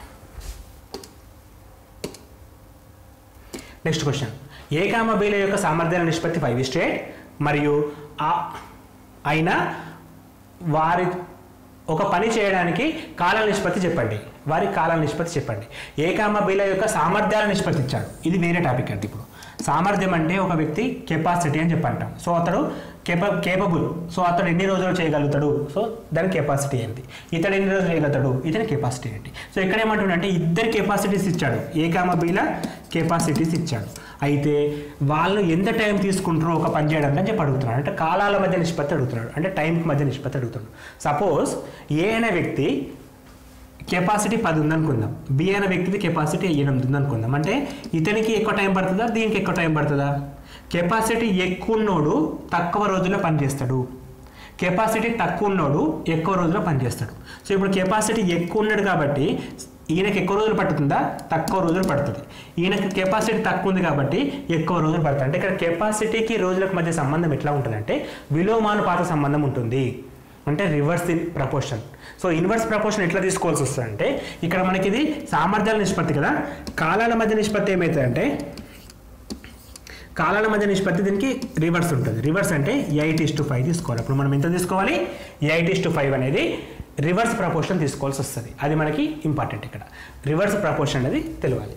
నెక్స్ట్ క్వశ్చన్ ఏ కామ బీల యొక్క సామర్థ్యాల నిష్పత్తి ఫైవ్ స్టేట్ మరియు ఆ అయినా వారి ఒక పని చేయడానికి కాల నిష్పత్తి చెప్పండి వారి కాల నిష్పత్తి చెప్పండి ఏ కామ బీల యొక్క సామర్థ్యాల నిష్పత్తి ఇచ్చాడు ఇది వేరే టాపిక్ అండి ఇప్పుడు సామర్థ్యం అంటే ఒక వ్యక్తి కెపాసిటీ అని చెప్పంటాం సో అతడు కేప కేపబుల్ సో అతడు ఎన్ని రోజులు చేయగలుగుతాడు సో దాని కెపాసిటీ ఏంటి ఇతడు ఎన్ని రోజులు చేయగలుగుతాడు ఇతని కెపాసిటీ ఏంటి సో ఇక్కడ ఏమంటుండంటే ఇద్దరు కెపాసిటీస్ ఇచ్చాడు ఏ కామ బీల కెపాసిటీస్ ఇచ్చాడు అయితే వాళ్ళు ఎంత టైం తీసుకుంటారో ఒక పని చేయడానికి అని చెప్పి అడుగుతున్నాడు అంటే కాలాల మధ్య నిష్పత్తి అడుగుతున్నాడు అంటే టైంకి మధ్య నిష్పత్తి అడుగుతున్నాడు సపోజ్ ఏ అనే వ్యక్తి కెపాసిటీ పది ఉందనుకుందాం బి అనే వ్యక్తిది కెపాసిటీ ఎనిమిది ఉందనుకుందాం అంటే ఇతనికి ఎక్కువ టైం పడుతుందా దీనికి ఎక్కువ టైం పడుతుందా కెపాసిటీ ఎక్కువ ఉన్నోడు తక్కువ రోజుల్లో పనిచేస్తాడు కెపాసిటీ తక్కువ ఉన్నోడు ఎక్కువ రోజుల్లో పనిచేస్తాడు సో ఇప్పుడు కెపాసిటీ ఎక్కువ ఉన్నాడు కాబట్టి ఈయనకి ఎక్కువ రోజులు పడుతుందా తక్కువ రోజులు పడుతుంది ఈయనకి కెపాసిటీ తక్కువ ఉంది కాబట్టి ఎక్కువ రోజులు పడుతుంది అంటే ఇక్కడ కెపాసిటీకి రోజులకు మధ్య సంబంధం ఎట్లా ఉంటుందంటే విలోమానుపాత సంబంధం ఉంటుంది అంటే reverse in proportion so inverse proportion ఎట్లా తీసుకోవాల్సి వస్తుంది అంటే ఇక్కడ మనకి ఇది సామర్థ్యాల నిష్పత్తి కదా కాలాల మధ్య నిష్పత్తి ఏమవుతుందంటే కాలాల మధ్య నిష్పత్తి దీనికి రివర్స్ ఉంటుంది రివర్స్ అంటే ఎయిట్ ఇస్ టు ఫైవ్ తీసుకోవాలి అప్పుడు మనం ఎంత తీసుకోవాలి ఎయిట్ ఇస్ టు ఫైవ్ అనేది రివర్స్ ప్రపోర్షన్ తీసుకోవాల్సి వస్తుంది అది మనకి ఇంపార్టెంట్ ఇక్కడ రివర్స్ ప్రపోర్షన్ అనేది తెలియాలి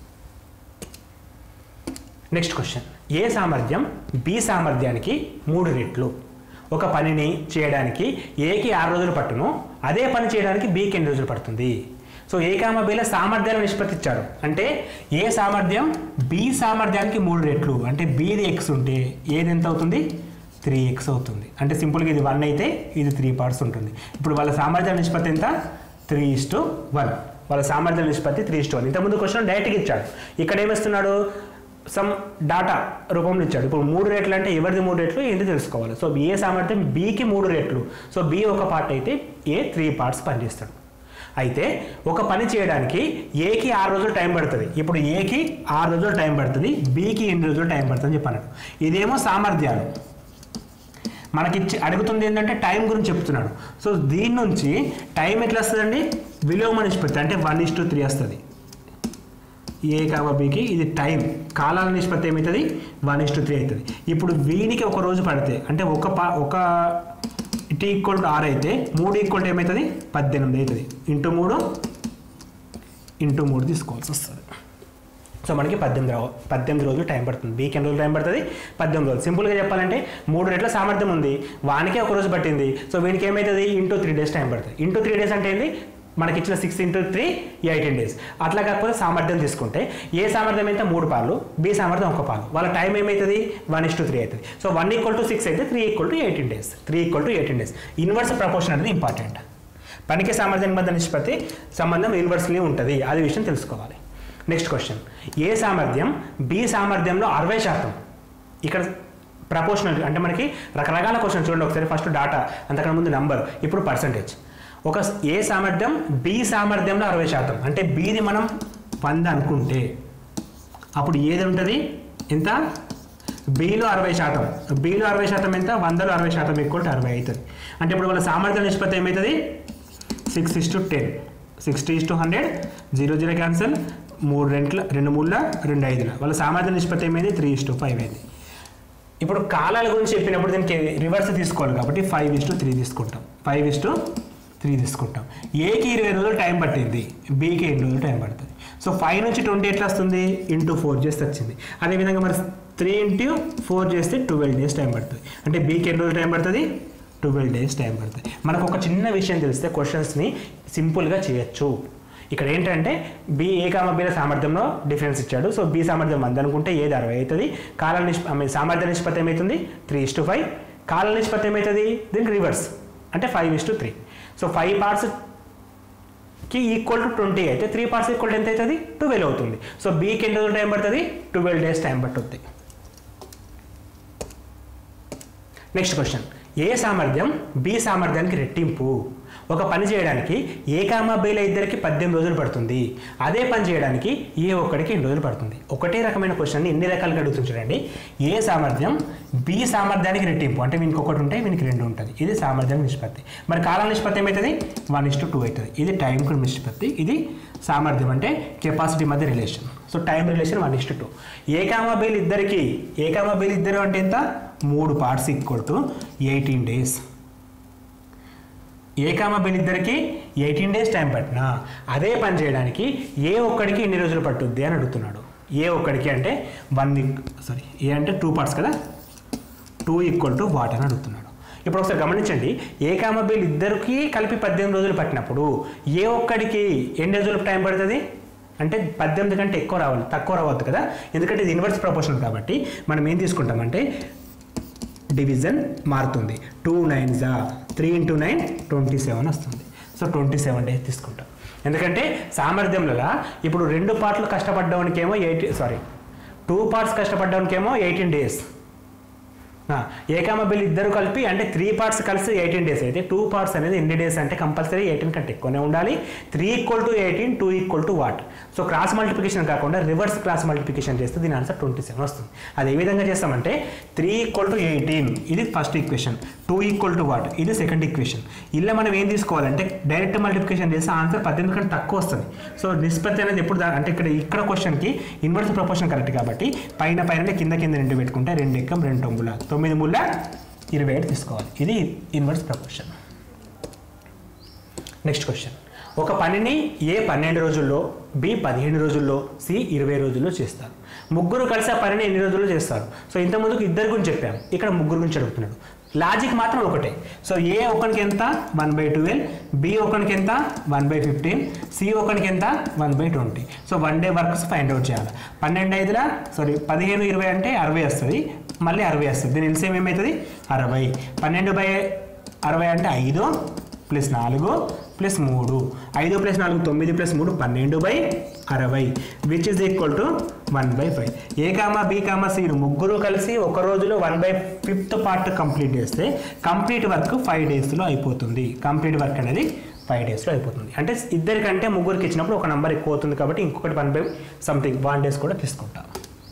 నెక్స్ట్ క్వశ్చన్ ఏ సామర్థ్యం బి సామర్థ్యానికి మూడు రెట్లు ఒక పనిని చేయడానికి ఏకి ఆరు రోజులు పట్టును అదే పని చేయడానికి బీకి ఎన్ని రోజులు పడుతుంది సో ఏ కామ బీల సామర్థ్యాల నిష్పత్తి ఇచ్చాడు అంటే ఏ సామర్థ్యం బి సామర్థ్యానికి మూడు రెట్లు అంటే బీది ఎక్స్ ఉంటే ఏది ఎంత అవుతుంది త్రీ ఎక్స్ అవుతుంది అంటే సింపుల్గా ఇది వన్ అయితే ఇది త్రీ పార్ట్స్ ఉంటుంది ఇప్పుడు వాళ్ళ సామర్థ్యాల నిష్పత్తి ఎంత త్రీ ఇస్ టు వన్ వాళ్ళ సామర్థ్యాల నిష్పత్తి త్రీ ఇస్ టు వన్ ఇంతకుముందు క్వశ్చన్ డైరెక్ట్గా ఇచ్చాడు ఇక్కడ ఏమిస్తున్నాడు సమ్ డాటా రూపంలో ఇచ్చాడు ఇప్పుడు మూడు రేట్లు అంటే ఎవరిది మూడు రేట్లు ఏంటి తెలుసుకోవాలి సో ఏ సామర్థ్యం బీకి మూడు రేట్లు సో బి ఒక పార్ట్ అయితే ఏ త్రీ పార్ట్స్ పనిచేస్తాడు అయితే ఒక పని చేయడానికి ఏకి ఆరు రోజులు టైం పడుతుంది ఇప్పుడు ఏకి ఆరు రోజులు టైం పడుతుంది బీకి ఎన్ని రోజులు టైం పడుతుంది చెప్పి అన్నాడు ఇదేమో సామర్థ్యాలు మనకిచ్చి అడుగుతుంది ఏంటంటే టైం గురించి చెప్తున్నాడు సో దీని నుంచి టైం ఎట్లా వస్తుందండి విలోమ నిష్పత్తి అంటే వన్ ఇస్ టు త్రీ వస్తుంది ఏ కామ బికి ఇది టైం కాలాల నిష్పత్తి ఏమవుతుంది వన్ ఇస్ టు త్రీ అవుతుంది ఇప్పుడు వీనికి ఒక రోజు పడితే అంటే ఒక పా ఒక టీ ఈక్వల్ టు ఆరు అయితే మూడు ఈక్వల్ టు ఏమవుతుంది పద్దెనిమిది అవుతుంది ఇంటూ మూడు ఇంటూ మూడు తీసుకోవాల్సి వస్తుంది సో మనకి పద్దెనిమిది రో పద్దెనిమిది రోజులు టైం పడుతుంది వీక్ ఎన్ని రోజులు టైం పడుతుంది పద్దెనిమిది రోజులు సింపుల్గా చెప్పాలంటే మూడు రెట్ల సామర్థ్యం ఉంది వానికే ఒక రోజు పట్టింది సో వీనికి ఏమవుతుంది ఇంటూ త్రీ డేస్ టైం పడుతుంది ఇంటూ త్రీ డేస్ అంటే ఏంటి మనకి ఇచ్చిన six into three eighteen days అట్లా కాకపోతే సామర్థ్యం తీసుకుంటే ఏ సామర్థ్యం అయితే మూడు పాలు బి సామర్థ్యం ఒక పాలు వాళ్ళ టైం ఏమవుతుంది వన్ ఇస్ టు త్రీ అవుతుంది so one equal to six అయితే three equal to eighteen days three equal to eighteen days inverse proportion అనేది ఇంపార్టెంట్ పనికి సామర్థ్యం మధ్య నిష్పత్తి సంబంధం ఇన్వర్స్లీ ఉంటుంది అది విషయం తెలుసుకోవాలి నెక్స్ట్ క్వశ్చన్ ఏ సామర్థ్యం బి సామర్థ్యంలో అరవై శాతం ఇక్కడ ప్రపోర్షనల్ అంటే మనకి రకరకాల క్వశ్చన్ చూడండి ఒకసారి ఫస్ట్ డాటా అంతకన్నా ముందు నంబర్ ఇప్పుడు పర్సంటేజ్ ఒక ఏ సామర్థ్యం బి సామర్థ్యంలో అరవై శాతం అంటే బిది మనం వంద అనుకుంటే అప్పుడు ఏది ఉంటుంది ఎంత బీలో అరవై శాతం బీలో అరవై శాతం ఎంత వందలో అరవై శాతం ఈక్వల్ టు అరవై అవుతుంది అంటే ఇప్పుడు వాళ్ళ సామర్థ్య నిష్పత్తి ఏమవుతుంది six is to ten sixty is to hundred zero zero cancel మూడు రెంట్ల రెండు మూడుల రెండు ఐదుల వాళ్ళ సామర్థ్య నిష్పత్తి ఏమైంది త్రీ ఇస్ టు ఫైవ్ అయింది ఇప్పుడు కాలాల గురించి చెప్పినప్పుడు దీనికి రివర్స్ తీసుకోవాలి కాబట్టి ఫైవ్ ఇస్ టు త్రీ తీసుకుంటాం ఫైవ్ ఇస్ టు త్రీ తీసుకుంటాం ఏకి ఇరవై రోజులు టైం పట్టింది బీకి ఎన్ని రోజులు టైం పడుతుంది సో ఫైవ్ నుంచి ట్వంటీ ఎట్లా వస్తుంది ఇంటూ ఫోర్ చేస్తే వచ్చింది అదేవిధంగా మరి త్రీ ఇంటూ ఫోర్ చేస్తే ట్వెల్వ్ డేస్ టైం పడుతుంది అంటే బీకి ఎన్ని రోజులు టైం పడుతుంది ట్వెల్వ్ డేస్ టైం పడుతుంది మనకు ఒక చిన్న విషయం తెలిస్తే క్వశ్చన్స్ని సింపుల్గా చేయొచ్చు ఇక్కడ ఏంటంటే బి ఏ కామ బీల సామర్థ్యంలో డిఫరెన్స్ ఇచ్చాడు సో బి సామర్థ్యం వంద అనుకుంటే ఏది అరవై అవుతుంది కాల నిష్ప ఐ మీన్ సామర్థ్య నిష్పత్తి ఏమవుతుంది త్రీ ఇస్ టు ఫైవ్ కాల నిష్పత్తి ఏమవుతుంది దీనికి రివర్స్ అంటే five is to three so five పార్ట్స్కి ఈక్వల్ టు ట్వంటీ అయితే త్రీ పార్ట్స్ ఈక్వల్ ఎంత అవుతుంది ట్వెల్వ్ అవుతుంది సో బీకి ఎన్ని రోజులు టైం పడుతుంది ట్వెల్వ్ డేస్ టైం పట్టుద్ది నెక్స్ట్ క్వశ్చన్ ఏ సామర్థ్యం బి సామర్థ్యానికి రెట్టింపు ఒక పని చేయడానికి ఏ కామా బీల ఇద్దరికి పద్దెనిమిది రోజులు పడుతుంది అదే పని చేయడానికి ఏ ఒక్కడికి ఎన్ని రోజులు పడుతుంది ఒకటే రకమైన క్వశ్చన్ని ఎన్ని రకాలుగా అడుగుతుంది చూడండి ఏ సామర్థ్యం బి సామర్థ్యానికి రెట్టింపు అంటే వీనికి ఒకటి ఉంటే వీనికి రెండు ఉంటుంది ఇది సామర్థ్యం నిష్పత్తి మరి కాలం నిష్పత్తి ఏమవుతుంది వన్ ఇస్ టు టూ అవుతుంది ఇది టైంకు నిష్పత్తి ఇది సామర్థ్యం అంటే కెపాసిటీ మధ్య relation so time relation one is to two A comma బీలు ఇద్దరికి ఏ కామా బీలు ఇద్దరు అంటే ఎంత మూడు parts equal to eighteen days A comma బిల్ ఇద్దరికి ఎయిటీన్ డేస్ టైం పట్టినా అదే పని చేయడానికి ఏ ఒక్కడికి ఎన్ని రోజులు పట్టుద్ది అని అడుగుతున్నాడు ఏ ఒక్కడికి అంటే వన్ సారీ ఏ అంటే టూ పార్ట్స్ కదా టూ ఈక్వల్ టు వాట్ అని అడుగుతున్నాడు ఇప్పుడు ఒకసారి గమనించండి ఏ కామ బిల్ ఇద్దరికి కలిపి పద్దెనిమిది రోజులు పట్టినప్పుడు ఏ ఒక్కడికి ఎన్ని రోజులు టైం పడుతుంది అంటే పద్దెనిమిది కంటే ఎక్కువ రావాలి తక్కువ రావద్దు కదా ఎందుకంటే ఇది ఇన్వర్స్ ప్రపోర్షనల్ కాబట్టి మనం ఏం తీసుకుంటామంటే డివిజన్ మారుతుంది టూ నైన్ జా three into nine twenty seven వస్తుంది సో ట్వంటీ సెవెన్ డేస్ తీసుకుంటాం ఎందుకంటే సామర్థ్యంలో ఇప్పుడు రెండు పార్ట్లు కష్టపడ్డానికేమో ఎయిటీ సారీ టూ పార్ట్స్ కష్టపడ్డానికేమో ఎయిటీన్ డేస్ ఏకామ బిల్ ఇద్దరు కలిపి అంటే త్రీ పార్ట్స్ కలిసి ఎయిటీన్ డేస్ అయితే టూ పార్ట్స్ అనేది ఎన్ని డేస్ అంటే కంపల్సరీ ఎయిటీన్ కంటే ఎక్కువనే ఉండాలి three equal to eighteen two equal to what so cross multiplication కాకుండా రివర్స్ క్రాస్ మల్టిప్లికేషన్ చేస్తే దీని ఆన్సర్ ట్వంటీ సెవెన్ వస్తుంది అది ఏ విధంగా చేస్తామంటే త్రీ ఈక్వల్ టు ఎయిటీన్ ఇది first equation two equal to what ఇది సెకండ్ ఈక్వేషన్ ఇలా మనం ఏం తీసుకోవాలంటే డైరెక్ట్ మల్టిప్లికేషన్ చేస్తే ఆన్సర్ పద్దెనిమిది కంటే తక్కువ వస్తుంది సో నిష్పత్తి అనేది ఎప్పుడు దా- అంటే ఇక్కడ ఇక్కడ క్వశ్చన్కి ఇన్వర్స్ ప్రపోర్షన్ కరెక్ట్ కాబట్టి పైన పైన కింద కింద రెండు పెట్టుకుంటే రెండు ఎక్కం రెండు తొమ్మిదిల తొమ్మిది ముళ్ళ ఇరవై ఏడు తీసుకోవాలి ఇది ఇన్వర్స్ ప్రపోర్షన్ నెక్స్ట్ క్వశ్చన్ ఒక పనిని ఏ పన్నెండు రోజుల్లో బి పదిహేను రోజుల్లో సి ఇరవై రోజుల్లో చేస్తారు ముగ్గురు కలిసి ఆ పనిని ఎన్ని రోజుల్లో చేస్తారు సో ఇంతకుముందుకు ఇద్దరు గురించి చెప్పాము ఇక్కడ ముగ్గురు గురించి అడుగుతున్నాడు లాజిక్ మాత్రం ఒకటే సో ఏ ఒకనికి ఎంత వన్ బై ట్వెల్వ్ బి ఒకనికి ఎంత వన్ బై ఫిఫ్టీన్ సి ఒకనికి ఎంత one by twenty so one day works find out చేయాలి పన్నెండు ఐదుల సారీ పదిహేను ఇరవై అంటే అరవై వస్తుంది మళ్ళీ అరవై వస్తుంది దీని ఎల్సిఎం ఏమవుతుంది అరవై పన్నెండు బై అరవై అంటే ఐదు ప్లస్ నాలుగు ప్లస్ మూడు ఐదు ప్లస్ నాలుగు తొమ్మిది ప్లస్ మూడు పన్నెండు బై అరవై which is equal to one by five A comma B comma C ముగ్గురు కలిసి ఒక రోజులో one by fifth part complete చేస్తే కంప్లీట్ వర్క్ ఫైవ్ డేస్లో అయిపోతుంది కంప్లీట్ వర్క్ అనేది ఫైవ్ డేస్లో అయిపోతుంది అంటే ఇద్దరికంటే ముగ్గురికి ఇచ్చినప్పుడు ఒక నెంబర్ ఎక్కువ అవుతుంది కాబట్టి ఇంకొకటి one by something one days కూడా తీసుకుంటాం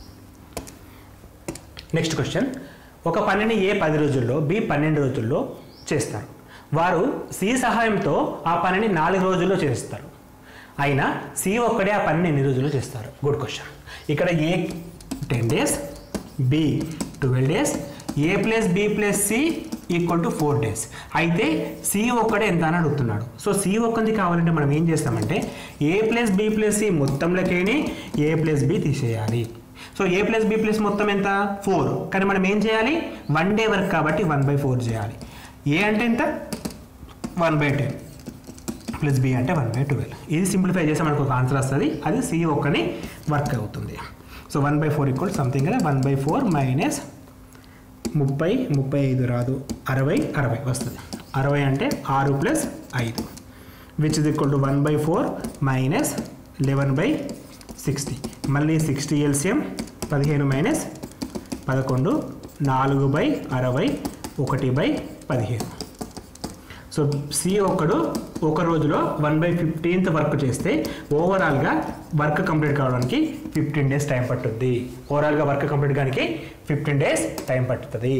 నెక్స్ట్ క్వశ్చన్ ఒక పనిని ఏ పది రోజుల్లో బి పన్నెండు రోజుల్లో చేస్తారు వారు సి సహాయంతో ఆ పనిని నాలుగు రోజుల్లో చేస్తారు అయినా సి ఒక్కడే ఆ పనిని ఎన్ని రోజుల్లో చేస్తారు గుడ్ క్వశ్చన్ ఇక్కడ A ten days B twelve days A plus B plus C equal to four days అయితే సి ఒక్కడే ఎంత అని అడుగుతున్నాడు సో సి ఒక్కది కావాలంటే మనం ఏం చేస్తామంటే A plus B plus C మొత్తంలోకేని ఏ ప్లస్ బి తీసేయాలి so A plus B plus మొత్తం ఎంత ఫోర్ కానీ మనం ఏం చేయాలి వన్ డే వర్క్ కాబట్టి వన్ బై ఫోర్ చేయాలి ఏ అంటే ఎంత one by ten plus B అంటే వన్ బై ట్వెల్వ్ ఇది సింప్లిఫై చేస్తే మనకు ఒక ఆన్సర్ వస్తుంది అది సి ఒక్కని వర్క్ అవుతుంది so one by four equal something కదా వన్ బై ఫోర్ మైనస్ ముప్పై ముప్పై ఐదు రాదు అరవై అరవై వస్తుంది అరవై అంటే ఆరు ప్లస్ ఐదు which is equal to one by four minus eleven by sixty మళ్ళీ సిక్స్టీ ఎల్సిఎం పదిహేను మైనస్ పదకొండు నాలుగు బై అరవై ఒకటి బై పదిహేను సో సి ఒక్కడు ఒక రోజులో వన్ బై ఫిఫ్టీన్త్ వర్క్ చేస్తే ఓవరాల్గా వర్క్ కంప్లీట్ కావడానికి ఫిఫ్టీన్ డేస్ టైం పట్టుద్ది ఓవరాల్గా వర్క్ కంప్లీట్ కావడానికి ఫిఫ్టీన్ డేస్ టైం పట్టుతుంది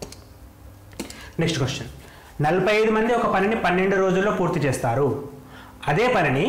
నెక్స్ట్ క్వశ్చన్ నలభై ఐదు మంది ఒక పనిని పన్నెండు రోజుల్లో పూర్తి చేస్తారు అదే పనిని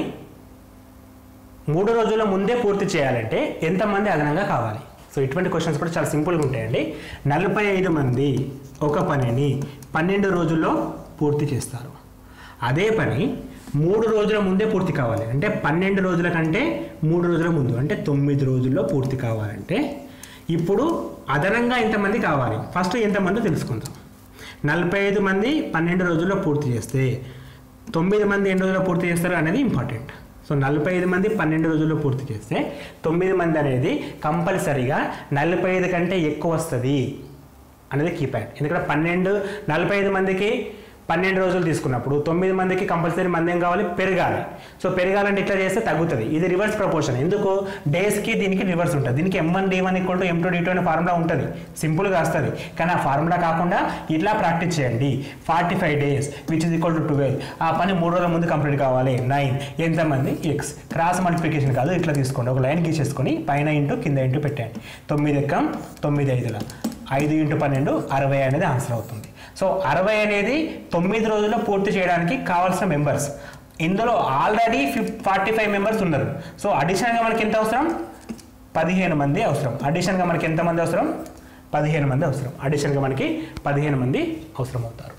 మూడు రోజుల ముందే పూర్తి చేయాలంటే ఎంతమంది అదనంగా కావాలి సో ఇటువంటి క్వశ్చన్స్ కూడా చాలా సింపుల్గా ఉంటాయండి నలభై ఐదు మంది ఒక పనిని పన్నెండు రోజుల్లో పూర్తి చేస్తారు అదే పని మూడు రోజుల ముందే పూర్తి కావాలి అంటే పన్నెండు రోజుల కంటే మూడు రోజుల ముందు అంటే తొమ్మిది రోజుల్లో పూర్తి కావాలంటే ఇప్పుడు అదనంగా ఎంతమంది కావాలి ఫస్ట్ ఎంతమంది తెలుసుకుందాం నలభై ఐదు మంది పన్నెండు రోజుల్లో పూర్తి చేస్తే తొమ్మిది మంది ఎన్ని రోజుల్లో పూర్తి చేస్తారు అనేది ఇంపార్టెంట్ సో నలభై ఐదు మంది పన్నెండు రోజుల్లో పూర్తి చేస్తే తొమ్మిది మంది అనేది కంపల్సరీగా నలభై ఐదు కంటే ఎక్కువ వస్తుంది అనేది కీ పాయింట్ ఎందుకంటే పన్నెండు నలభై ఐదు మందికి పన్నెండు రోజులు తీసుకున్నప్పుడు తొమ్మిది మందికి కంపల్సరీ మంది ఏం కావాలి పెరగాలి సో పెరగాలంటే ఇట్లా చేస్తే తగ్గుతుంది ఇది రివర్స్ ప్రపోర్షన్ ఎందుకు డేస్కి దీనికి రివర్స్ ఉంటుంది దీనికి M one D one equal to M two D two అనే ఫార్ములా ఉంటుంది సింపుల్గా వస్తుంది కానీ ఆ ఫార్ములా కాకుండా ఇట్లా ప్రాక్టీస్ చేయండి forty five days which is equal to twelve ఆ పని మూడు రోజుల ముందు కంప్లీట్ కావాలి నైన్ ఎంతమంది ఎక్స్ క్రాస్ మల్టిప్లికేషన్ కాదు ఇట్లా తీసుకోండి ఒక లైన్ గీసేసుకొని పైన ఇంటూ కింద ఇంటూ పెట్టండి తొమ్మిది ఎక్కం తొమ్మిది ఐదుల ఐదు ఇంటూ పన్నెండు అరవై అనేది ఆన్సర్ అవుతుంది సో అరవై అనేది తొమ్మిది రోజుల్లో పూర్తి చేయడానికి కావాల్సిన మెంబర్స్ ఇందులో already fif forty five members ఉన్నారు సో అడిషనల్గా మనకి ఎంత అవసరం పదిహేను మంది అవసరం అడిషన్గా మనకి ఎంతమంది అవసరం పదిహేను మంది అవసరం అడిషన్గా మనకి పదిహేను మంది అవసరం అవుతారు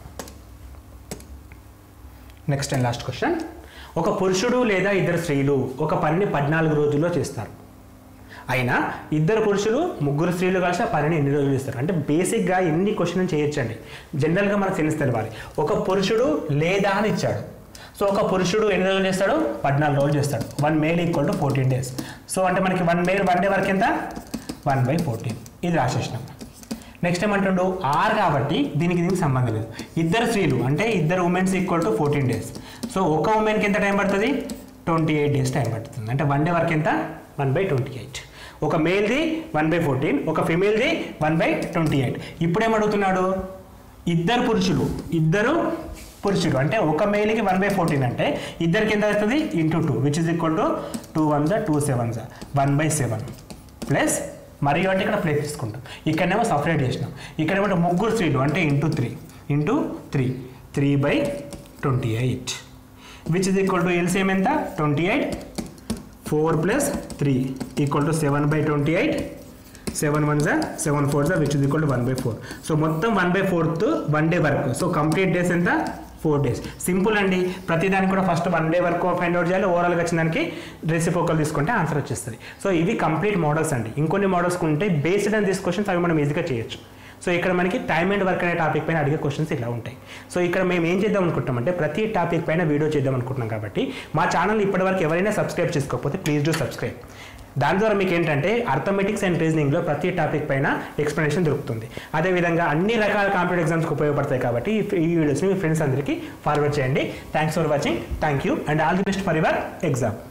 నెక్స్ట్ అండ్ లాస్ట్ క్వశ్చన్ ఒక పురుషుడు లేదా ఇద్దరు స్త్రీలు ఒక పనిని పద్నాలుగు రోజుల్లో చేస్తారు అయినా ఇద్దరు పురుషులు ముగ్గురు స్త్రీలు కలిసి ఆ పనిని ఎన్ని రోజులు చేస్తారు అంటే బేసిక్గా ఎన్ని క్వశ్చన్ చేయొచ్చండి జనరల్గా మనకు తెలిసి తెలవాలి ఒక పురుషుడు లేదా అని ఇచ్చాడు సో ఒక పురుషుడు ఎన్ని రోజులు చేస్తాడు పద్నాలుగు రోజులు చేస్తాడు one male equal to fourteen days so అంటే మనకి వన్ మేల్ వన్ డే వరకు ఎంత వన్ బై ఫోర్టీన్ ఇది రాసేసినాం నెక్స్ట్ ఏమంటుండు ఆర్ కాబట్టి దీనికి దీనికి సంబంధం లేదు ఇద్దరు స్త్రీలు అంటే ఇద్దరు women's equal to fourteen days so ఒక ఉమెన్కి ఎంత టైం పడుతుంది ట్వంటీ ఎయిట్ డేస్ టైం పడుతుంది అంటే వన్ డే వరకు ఎంత వన్ బై ట్వంటీ ఎయిట్ ఒక మేల్ది వన్ బై ఫోర్టీన్ ఒక ఫిమేల్ది వన్ బై ట్వంటీ ఎయిట్ ఇప్పుడు ఏమడుగుతున్నాడు ఇద్దరు పురుషులు ఇద్దరు పురుషులు అంటే ఒక మేల్కి వన్ బై ఫోర్టీన్ అంటే ఇద్దరికి ఎంత అవుతుంది into two which is equal to two one జా టూ సెవెన్ జా వన్ బై సెవెన్ ప్లస్ మరియు అంటే ఇక్కడ ప్లేస్ తీసుకుంటాం ఇక్కడనేమో సపరేట్ చేసినాం ఇక్కడేమో ముగ్గురు స్త్రీలు అంటే into three into three three by twenty eight which is equal to LCM ఎంత twenty eight four plus three equal to seven by twenty eight seven one జా సెవెన్ ఫోర్ జా which is equal to one by four so మొత్తం one by fourth one day work so complete days ఎంత four days simple అండి ప్రతిదానికి కూడా first one day వరకు find out చేయాలి ఓవరాల్గా వచ్చిన దానికి రెసిపోకల్ తీసుకుంటే ఆన్సర్ వచ్చేస్తుంది సో ఇవి కంప్లీట్ మోడల్స్ అండి ఇంకొన్ని మోడల్స్ ఉంటే బేస్డ్ ఆన్ దీస్ క్వశ్చన్స్ అవి మనం ఈజీగా చేయొచ్చు సో ఇక్కడ మనకి టైమ్ అండ్ వర్క్ అనే టాపిక్ పైన అడిగే క్వశ్చన్స్ ఇలా ఉంటాయి సో ఇక్కడ మేము ఏం చేద్దాం అనుకుంటామంటే ప్రతి టాపిక్ పైన వీడియో చేద్దాం అనుకుంటున్నాం కాబట్టి మా ఛానల్ ఇప్పటివరకు ఎవరైనా సబ్స్క్రైబ్ చేసుకోకపోతే ప్లీజ్ డూ సబ్స్క్రైబ్ దాని ద్వారా మీకు ఏంటంటే అర్థమెటిక్స్ అండ్ రీజనింగ్లో ప్రతి టాపిక్ పైన ఎక్స్ప్లెనేషన్ దొరుకుతుంది అదేవిధంగా అన్ని రకాల కాంపిటేటివ్ ఎగ్జామ్స్కి ఉపయోగపడతాయి కాబట్టి ఈ వీడియోస్ని మీ ఫ్రెండ్స్ అందరికీ ఫార్వర్డ్ చేయండి thanks for watching thank you and all the best for your exam